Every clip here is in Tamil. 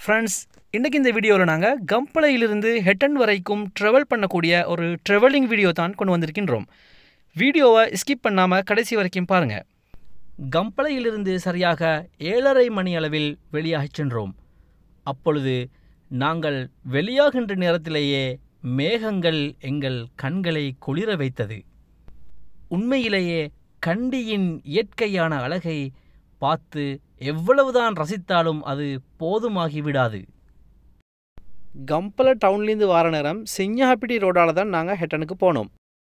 ஃப்ரெண்ட்ஸ் இன்றைக்கி இந்த வீடியோவில் நாங்கள் கம்பளையிலிருந்து ஹெட்டன் வரைக்கும் ட்ராவல் பண்ணக்கூடிய ஒரு ட்ராவலிங் வீடியோ தான் கொண்டு வந்திருக்கின்றோம் வீடியோவை ஸ்கிப் பண்ணாமல் கடைசி வரைக்கும் பாருங்கள் கம்பளையிலிருந்து சரியாக ஏழரை மணி அளவில் வெளியாகச் சென்றோம் அப்பொழுது நாங்கள் வெளியாகின்ற நேரத்திலேயே மேகங்கள் எங்கள் கண்களை குளிர வைத்தது உண்மையிலேயே கண்டியின் இயற்கையான அழகை பார்த்து எவ்வளவுதான் ரசித்தாலும் அது போதுமாகி விடாது கம்பல டவுன்லேருந்து வார நேரம் சிங்கஹாப்பிட்டி ரோடால தான் நாங்கள் ஹெட்டனுக்கு போனோம்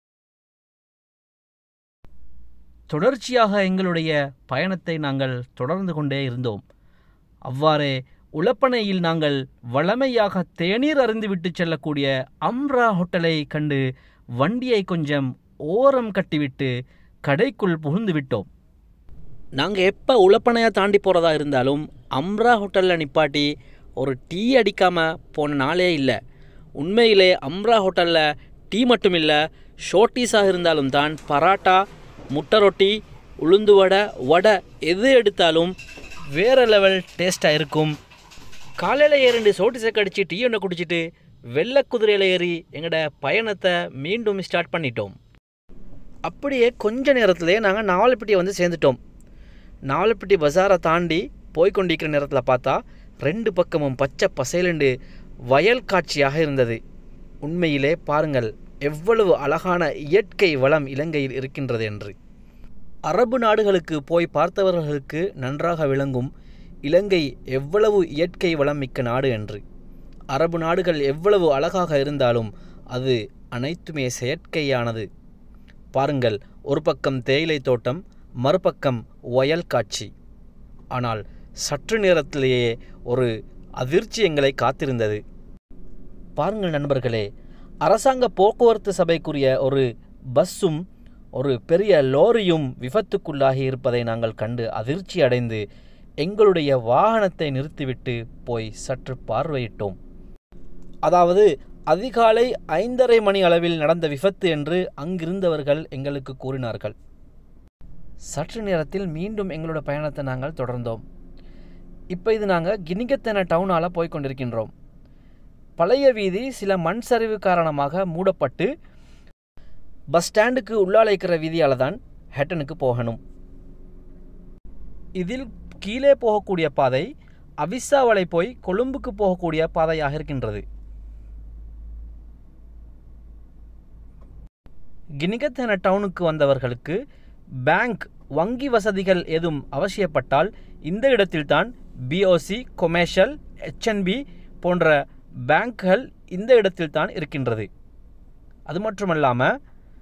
தொடர்ச்சியாக எங்களுடைய பயணத்தை நாங்கள் தொடர்ந்து கொண்டே இருந்தோம் அவ்வாறே உளப்பனையில் நாங்கள் வளமையாக தேநீர் அருந்துவிட்டு செல்லக்கூடிய அம்ரா ஹோட்டலை கண்டு வண்டியை கொஞ்சம் ஓரம் கட்டிவிட்டு கடைக்குள் புகுந்து விட்டோம் நாங்கள் எப்போ உளப்பனையாக தாண்டி போகிறதா இருந்தாலும் அம்ரா ஹோட்டலில் நிப்பாட்டி ஒரு டீ அடிக்காமல் போன நாளே இல்லை உண்மையிலே அம்ரா ஹோட்டலில் டீ மட்டும் இல்லை ஷோட்டீஸாக இருந்தாலும் தான் பராட்டா முட்டை ரொட்டி உளுந்து வடை வடை எது எடுத்தாலும் வேறு லெவல் டேஸ்ட்டாக இருக்கும் காலையில் இரண்டு சோட்டிஸை கடிச்சு டீ ஒன்று குடிச்சிட்டு வெள்ளை குதிரையில் ஏறி எங்களோட பயணத்தை மீண்டும் ஸ்டார்ட் பண்ணிட்டோம் அப்படியே கொஞ்ச நேரத்திலே நாங்கள் நாவலப்பட்டியை வந்து சேர்ந்துட்டோம் நாவலப்பட்டி பஜாரை தாண்டி போய்கொண்டிருக்கிற நேரத்தில் பார்த்தா ரெண்டு பக்கமும் பச்சை பசேலண்டு வயல் காட்சியாக இருந்தது உண்மையிலே பாருங்கள் எவ்வளவு அழகான இயற்கை வளம் இலங்கையில் இருக்கின்றது என்று அரபு நாடுகளுக்கு போய் பார்த்தவர்களுக்கு நன்றாக விளங்கும் இலங்கை எவ்வளவு இயற்கை வளம் மிக்க நாடு என்று அரபு நாடுகள் எவ்வளவு அழகாக இருந்தாலும் அது அனைத்துமே செயற்கையானது பாருங்கள் ஒரு பக்கம் தேயிலை தோட்டம் மறுபக்கம் வயல் காட்சி ஆனால் சற்று நேரத்திலேயே ஒரு அதிர்ச்சி எங்களை காத்திருந்தது பாருங்கள் நண்பர்களே அரசாங்க போக்குவரத்து சபைக்குரிய ஒரு பஸ்ஸும் ஒரு பெரிய லோரியும் விபத்துக்குள்ளாகி இருப்பதை நாங்கள் கண்டு அதிர்ச்சி அடைந்து எங்களுடைய வாகனத்தை நிறுத்திவிட்டு போய் சற்று பார்வையிட்டோம் அதாவது அதிகாலை ஐந்தரை மணி அளவில் நடந்த விபத்து என்று அங்கிருந்தவர்கள் எங்களுக்கு கூறினார்கள் சற்று நேரத்தில் மீண்டும் எங்களோட பயணத்தை நாங்கள் தொடர்ந்தோம் இப்போ இது நாங்கள் கினிகத்தன டவுனால் போய் கொண்டிருக்கின்றோம் பழைய வீதி சில மண் சரிவு காரணமாக மூடப்பட்டு பஸ் ஸ்டாண்டுக்கு உள்ளால இருக்கிற வீதியால் தான் ஹெட்டனுக்கு போகணும் இதில் கீழே போகக்கூடிய பாதை அவிசாவளை போய் கொழும்புக்கு போகக்கூடிய பாதையாக இருக்கின்றது கினிகத்தன டவுனுக்கு வந்தவர்களுக்கு பேங்க் வங்கி வசதிகள் எதுவும் அவசியப்பட்டால் இந்த இடத்தில்தான் பிஓசி கொமேஷியல் ஹெச்என்பி போன்ற பேங்க்கள் இந்த இடத்தில்தான் இருக்கின்றது அது மட்டுமல்லாமல்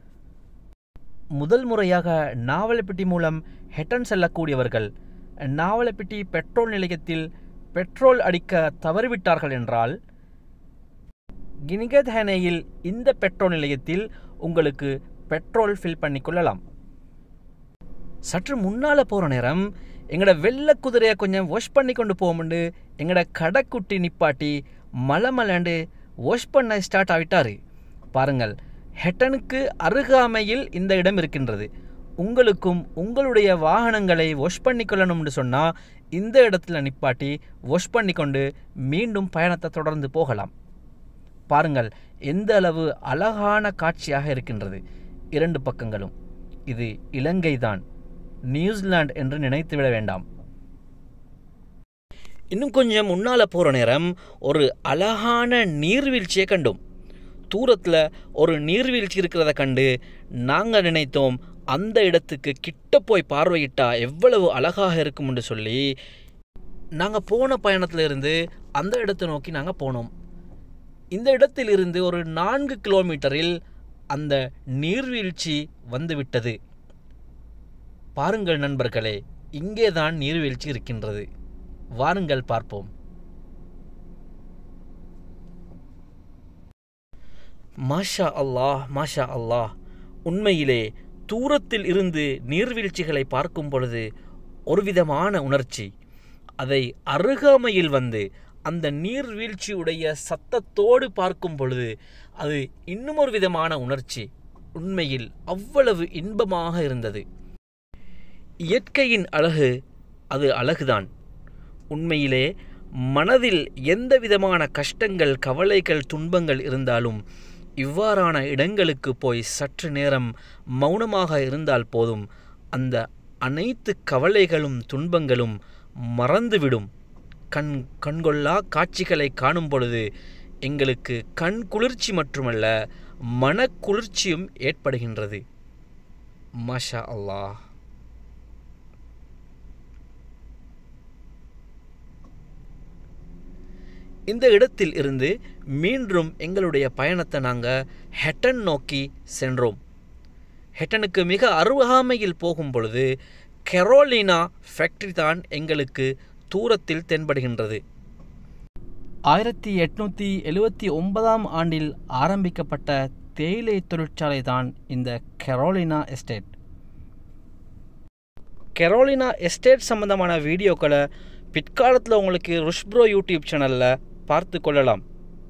முதல் முறையாக நாவலப்பிட்டி மூலம் ஹெட்டன் செல்லக்கூடியவர்கள் நாவலப்பிட்டி பெட்ரோல் நிலையத்தில் பெட்ரோல் அடிக்க தவறிவிட்டார்கள் என்றால் கினிகத்ஹேனையில் இந்த பெட்ரோல் நிலையத்தில் உங்களுக்கு பெட்ரோல் ஃபில் பண்ணி கொள்ளலாம் சற்று முன்னால் போகிற நேரம் எங்களோட வெள்ளை குதிரையை கொஞ்சம் வாஷ் பண்ணி கொண்டு போகும்போது எங்களோட கடைக்குட்டி நிப்பாட்டி மலை மலாண்டு வாஷ் பண்ண ஸ்டார்ட் ஆகிட்டாரு பாருங்கள் ஹெட்டனுக்கு அருகாமையில் இந்த இடம் இருக்கின்றது உங்களுக்கும் உங்களுடைய வாகனங்களை வாஷ் பண்ணிக்கொள்ளணும்னு சொன்னால் இந்த இடத்துல நிப்பாட்டி வாஷ் பண்ணிக்கொண்டு மீண்டும் பயணத்தை தொடர்ந்து போகலாம் பாருங்கள் எந்த அளவு அழகான காட்சியாக இருக்கின்றது இரண்டு பக்கங்களும் இது இலங்கை தான் நியூசிலாந்து என்று நினைத்துவிட வேண்டாம் இன்னும் கொஞ்சம் முன்னால் போகிற நேரம் ஒரு அழகான நீர்வீழ்ச்சியை கண்டோம் தூரத்தில் ஒரு நீர்வீழ்ச்சி இருக்கிறத கண்டு நாங்கள் நினைத்தோம் அந்த இடத்துக்கு கிட்ட போய் பார்வையிட்டா எவ்வளவு அழகாக இருக்கும்னு சொல்லி நாங்கள் போன பயணத்தில் இருந்து அந்த இடத்தை நோக்கி நாங்கள் போனோம் இந்த இடத்திலிருந்து ஒரு நான்கு கிலோமீட்டரில் அந்த நீர்வீழ்ச்சி வந்துவிட்டது பாருங்கள் நண்பர்களே இங்கே தான் நீர்வீழ்ச்சி இருக்கின்றது வாருங்கள் பார்ப்போம் மாஷா அல்லாஹ் மாஷா அல்லாஹ் உண்மையிலே தூரத்தில் இருந்து நீர்வீழ்ச்சிகளை பார்க்கும் பொழுது ஒரு விதமான உணர்ச்சி அதை அருகாமையில் வந்து அந்த நீர்வீழ்ச்சியுடைய சத்தத்தோடு பார்க்கும் பொழுது அது இன்னும் ஒரு விதமான உணர்ச்சி உண்மையில் அவ்வளவு இன்பமாக இருந்தது இயற்கையின் அழகு அது அழகுதான் உண்மையிலே மனதில் எந்த விதமான கஷ்டங்கள் கவலைகள் துன்பங்கள் இருந்தாலும் இவ்வாறான இடங்களுக்கு போய் சற்று நேரம் மௌனமாக இருந்தால் போதும் அந்த அனைத்து கவலைகளும் துன்பங்களும் மறந்துவிடும் கண் கண்கொள்ளா காட்சிகளை காணும் பொழுது எங்களுக்கு கண் குளிர்ச்சி மட்டுமல்ல மனக்குளிர்ச்சியும் ஏற்படுகின்றது மஷா அல்லாஹ் இந்த இடத்தில் இருந்து மீண்டும் எங்களுடைய பயணத்தை நாங்கள் ஹெட்டன் நோக்கி சென்றோம் ஹெட்டனுக்கு மிக அருகாமையில் போகும் பொழுது கெரோலினா ஃபேக்டரி தான் எங்களுக்கு தூரத்தில் தென்படுகின்றது ஆயிரத்தி எட்நூற்றி எழுவத்தி ஒன்பதாம் ஆண்டில் ஆரம்பிக்கப்பட்ட தேயிலை தொழிற்சாலை தான் இந்த கெரோலினா எஸ்டேட் கெரோலினா எஸ்டேட் சம்பந்தமான வீடியோக்களை பிற்காலத்தில் உங்களுக்கு ருஷ்ப்ரோ யூடியூப் சேனலில் பார்த்து கொள்ளலாம்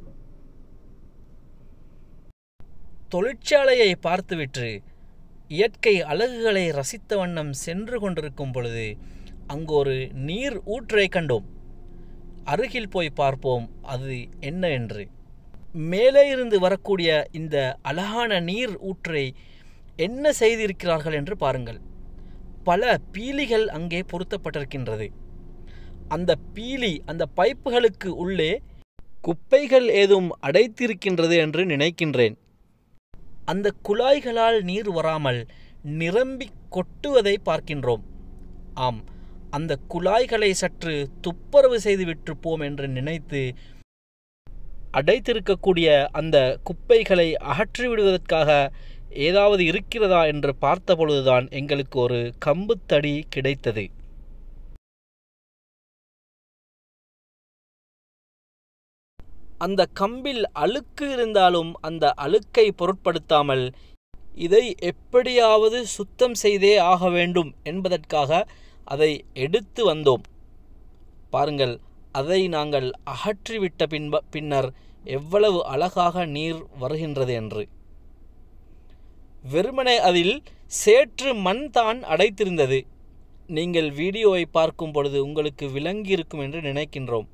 தொழிற்சாலையை பார்த்துவிட்டு இயற்கை அழகுகளை ரசித்த வண்ணம் சென்று கொண்டிருக்கும் பொழுது அங்கு ஒரு நீர் ஊற்றை கண்டோம் அருகில் போய் பார்ப்போம் அது என்ன என்று மேலே இருந்து வரக்கூடிய இந்த அழகான நீர் ஊற்றை என்ன செய்திருக்கிறார்கள் என்று பாருங்கள் பல பீலிகள் அங்கே பொருத்தப்பட்டிருக்கின்றது அந்த பீலி அந்த பைப்புகளுக்கு உள்ளே குப்பைகள் ஏதும் அடைத்திருக்கின்றது என்று நினைக்கின்றேன் அந்த குழாய்களால் நீர் வராமல் நிரம்பி கொட்டுவதை பார்க்கின்றோம் ஆம் அந்த குழாய்களை சற்று துப்புரவு செய்து விட்டுப்போம் என்று நினைத்து அடைத்திருக்கக்கூடிய அந்த குப்பைகளை அகற்றி விடுவதற்காக ஏதாவது இருக்கிறதா என்று பார்த்தபொழுதுதான் எங்களுக்கு ஒரு கம்புத்தடி கிடைத்தது அந்த கம்பில் அழுக்கு இருந்தாலும் அந்த அழுக்கை பொருட்படுத்தாமல் இதை எப்படியாவது சுத்தம் செய்தே ஆக வேண்டும் என்பதற்காக அதை எடுத்து வந்தோம் பாருங்கள் அதை நாங்கள் அகற்றிவிட்ட பின்ப பின்னர் எவ்வளவு அழகாக நீர் வருகின்றது என்று வெறுமனே அதில் சேற்று மண் தான் அடைத்திருந்தது நீங்கள் வீடியோவை பார்க்கும் பொழுது உங்களுக்கு விளங்கியிருக்கும் என்று நினைக்கின்றோம்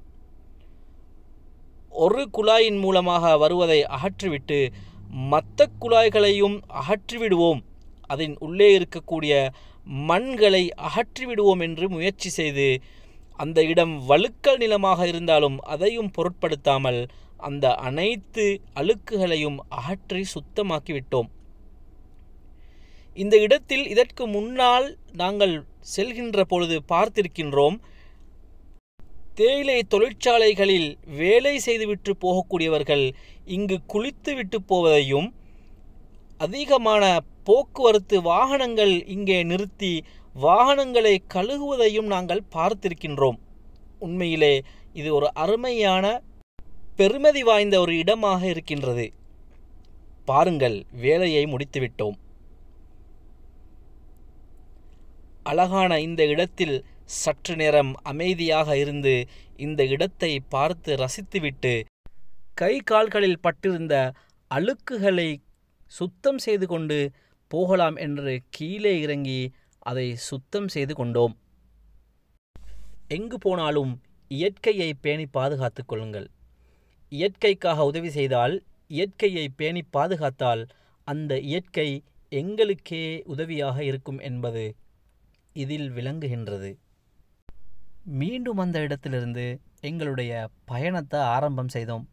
ஒரு குழாயின் மூலமாக வருவதை அகற்றிவிட்டு மற்ற குழாய்களையும் அகற்றிவிடுவோம் அதன் உள்ளே இருக்கக்கூடிய மண்களை அகற்றிவிடுவோம் என்று முயற்சி செய்து அந்த இடம் வழுக்கல் நிலமாக இருந்தாலும் அதையும் பொருட்படுத்தாமல் அந்த அனைத்து அழுக்குகளையும் அகற்றி சுத்தமாக்கிவிட்டோம் இந்த இடத்தில் இதற்கு முன்னால் நாங்கள் செல்கின்ற பொழுது பார்த்திருக்கின்றோம் தேயிலை தொழிற்சாலைகளில் வேலை செய்துவிட்டு போகக்கூடியவர்கள் இங்கு குளித்து விட்டு போவதையும் அதிகமான போக்குவரத்து வாகனங்கள் இங்கே நிறுத்தி வாகனங்களை கழுகுவதையும் நாங்கள் பார்த்திருக்கின்றோம் உண்மையிலே இது ஒரு அருமையான பெருமதி வாய்ந்த ஒரு இடமாக இருக்கின்றது பாருங்கள் வேலையை முடித்துவிட்டோம் அழகான இந்த இடத்தில் சற்று நேரம் அமைதியாக இருந்து இந்த இடத்தை பார்த்து ரசித்துவிட்டு கை கால்களில் பட்டிருந்த அழுக்குகளை சுத்தம் செய்து கொண்டு போகலாம் என்று கீழே இறங்கி அதை சுத்தம் செய்து கொண்டோம் எங்கு போனாலும் இயற்கையை பேணி பாதுகாத்துக் கொள்ளுங்கள் இயற்கைக்காக உதவி செய்தால் இயற்கையை பேணி பாதுகாத்தால் அந்த இயற்கை எங்களுக்கே உதவியாக இருக்கும் என்பது இதில் விளங்குகின்றது மீண்டும் அந்த இடத்திலிருந்து எங்களுடைய பயணத்தை ஆரம்பம் செய்தோம்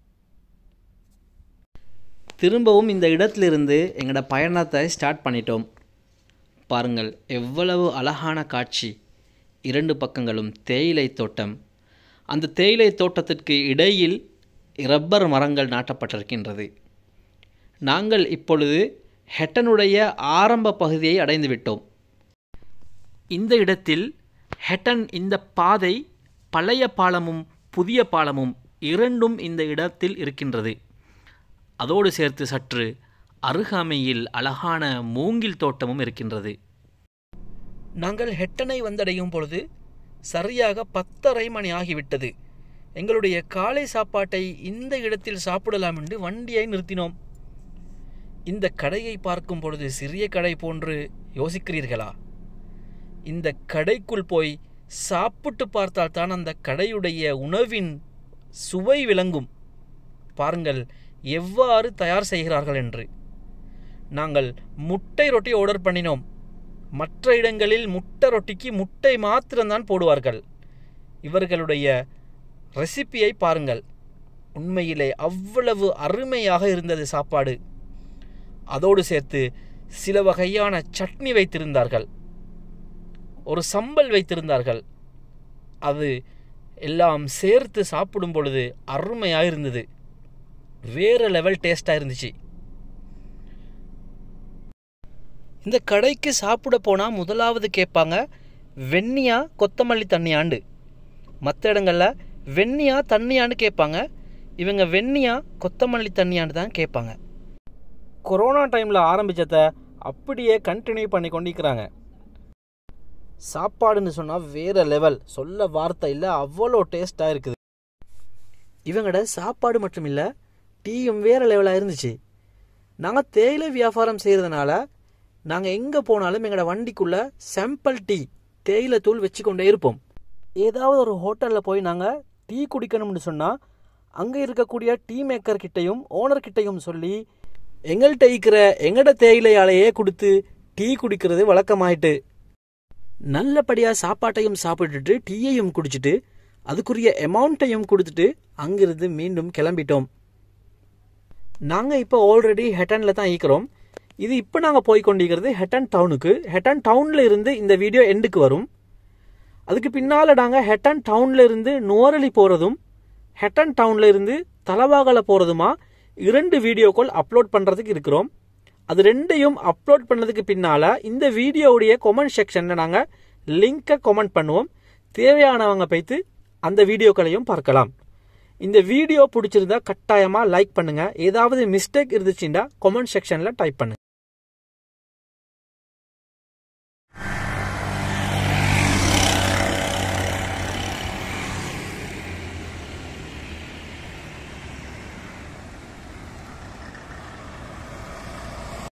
திரும்பவும் இந்த இடத்திலிருந்து எங்களோட பயணத்தை ஸ்டார்ட் பண்ணிட்டோம் பாருங்கள் எவ்வளவு அழகான காட்சி இரண்டு பக்கங்களும் தேயிலை தோட்டம் அந்த தேயிலை தோட்டத்திற்கு இடையில் ரப்பர் மரங்கள் நாட்டப்பட்டிருக்கின்றது நாங்கள் இப்பொழுது ஹெட்டனுடைய ஆரம்ப பகுதியை அடைந்து விட்டோம் இந்த இடத்தில் ஹெட்டன் இந்த பாதை பழைய பாலமும் புதிய பாலமும் இரண்டும் இந்த இடத்தில் இருக்கின்றது அதோடு சேர்த்து சற்று அருகாமையில் அழகான மூங்கில் தோட்டமும் இருக்கின்றது நாங்கள் ஹெட்டனை வந்தடையும் பொழுது சரியாக பத்தரை மணி ஆகிவிட்டது எங்களுடைய காலை சாப்பாட்டை இந்த இடத்தில் சாப்பிடலாம் என்று வண்டியை நிறுத்தினோம் இந்த கடையை பார்க்கும் பொழுது சிறிய கடை போன்று யோசிக்கிறீர்களா இந்த கடைக்குள் போய் சாப்பிட்டு பார்த்தால் தான் அந்த கடையுடைய உணவின் சுவை விளங்கும் பாருங்கள் எவ்வாறு தயார் செய்கிறார்கள் என்று நாங்கள் முட்டை ரொட்டி ஆர்டர் பண்ணினோம் மற்ற இடங்களில் முட்டை ரொட்டிக்கு முட்டை மாத்திரம்தான் போடுவார்கள் இவர்களுடைய ரெசிப்பியை பாருங்கள் உண்மையிலே அவ்வளவு அருமையாக இருந்தது சாப்பாடு அதோடு சேர்த்து சில வகையான சட்னி வைத்திருந்தார்கள் ஒரு சம்பல் வைத்திருந்தார்கள் அது எல்லாம் சேர்த்து சாப்பிடும் பொழுது அருமையாக இருந்தது வேறு லெவல் டேஸ்ட்டாக இருந்துச்சு இந்த கடைக்கு சாப்பிட போனால் முதலாவது கேட்பாங்க வெண்ணியா கொத்தமல்லி தண்ணியாண்டு மற்ற இடங்களில் வெண்ணியா தண்ணியான்னு கேட்பாங்க இவங்க வெண்ணியா கொத்தமல்லி தண்ணியான்னு தான் கேட்பாங்க கொரோனா டைமில் ஆரம்பித்ததை அப்படியே கண்டினியூ பண்ணி கொண்டிருக்கிறாங்க சாப்பாடுன்னு சொன்னால் வேறு லெவல் சொல்ல வார்த்தை இல்லை அவ்வளோ டேஸ்ட்டாக இருக்குது இவங்களோட சாப்பாடு மட்டும் இல்லை டீயும் வேறு லெவலாக இருந்துச்சு நாங்கள் தேயிலை வியாபாரம் செய்கிறதுனால நாங்கள் எங்கே போனாலும் எங்களோட வண்டிக்குள்ளே சாம்பிள் டீ தேயிலை தூள் வச்சுக்கொண்டே இருப்போம் ஏதாவது ஒரு ஹோட்டலில் போய் நாங்கள் டீ குடிக்கணும்னு சொன்னால் அங்கே இருக்கக்கூடிய டீ மேக்கர் கிட்டையும் ஓனர் கிட்டையும் சொல்லி எங்கள்கிட்ட இருக்கிற எங்கட தேயிலையாலேயே கொடுத்து டீ குடிக்கிறது வழக்கமாயிட்டு நல்லபடியாக சாப்பாட்டையும் சாப்பிட்டுட்டு டீயையும் குடிச்சிட்டு அதுக்குரிய அமௌண்ட்டையும் கொடுத்துட்டு அங்கிருந்து மீண்டும் கிளம்பிட்டோம் நாங்கள் இப்போ ஆல்ரெடி ஹெட்டனில் தான் ஈக்கிறோம் இது இப்போ நாங்கள் போய் கொண்டிருக்கிறது ஹெட்டன் டவுனுக்கு ஹெட்டன் டவுனில் இருந்து இந்த வீடியோ எண்டுக்கு வரும் அதுக்கு பின்னால் நாங்கள் ஹெட்டன் டவுனில் இருந்து நுவரலி போகிறதும் ஹெட்டன் டவுனில் இருந்து தலவாகல போகிறதுமா இரண்டு வீடியோக்கள் அப்லோட் பண்ணுறதுக்கு இருக்கிறோம் அது ரெண்டையும் அப்லோட் பண்ணதுக்கு பின்னால் இந்த வீடியோவுடைய கொமெண்ட் செக்ஷனில் நாங்கள் லிங்கை கொமெண்ட் பண்ணுவோம் தேவையானவங்க போய்த்து அந்த வீடியோக்களையும் பார்க்கலாம் இந்த வீடியோ பிடிச்சிருந்தா கட்டாயமாக லைக் பண்ணுங்கள் ஏதாவது மிஸ்டேக் இருந்துச்சுன்னா கொமெண்ட் செக்ஷனில் டைப் பண்ணுங்கள்